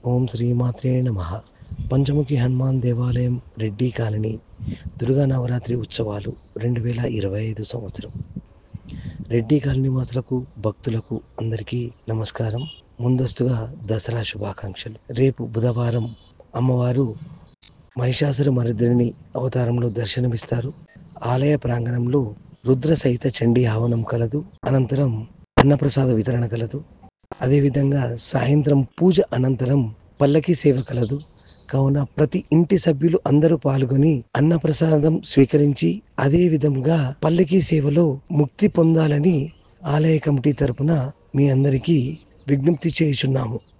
ఓం శ్రీమాత్రే నమ పంచముఖి హనుమాన్ దేవాలయం రెడ్డి కాలనీ దుర్గా నవరాత్రి ఉత్సవాలు రెండు వేల ఇరవై ఐదు సంవత్సరం రెడ్డి కాలనీ వాసులకు భక్తులకు అందరికీ నమస్కారం ముందస్తుగా దసరా శుభాకాంక్షలు రేపు బుధవారం అమ్మవారు మహిషాసుర మరిద్రిని అవతారంలో దర్శనమిస్తారు ఆలయ ప్రాంగణంలో రుద్ర సహిత చండీ ఆవనం కలదు అనంతరం అన్నప్రసాద వితరణ కలదు అదేవిధంగా సాయంత్రం పూజ అనంతరం పల్లకి సేవ కలదు కావున ప్రతి ఇంటి సభ్యులు అందరూ పాల్గొని అన్నప్రసాదం స్వీకరించి అదే విధంగా పల్లకి సేవలో ముక్తి పొందాలని ఆలయ కమిటీ తరపున మీ అందరికీ విజ్ఞప్తి చేయుచున్నాము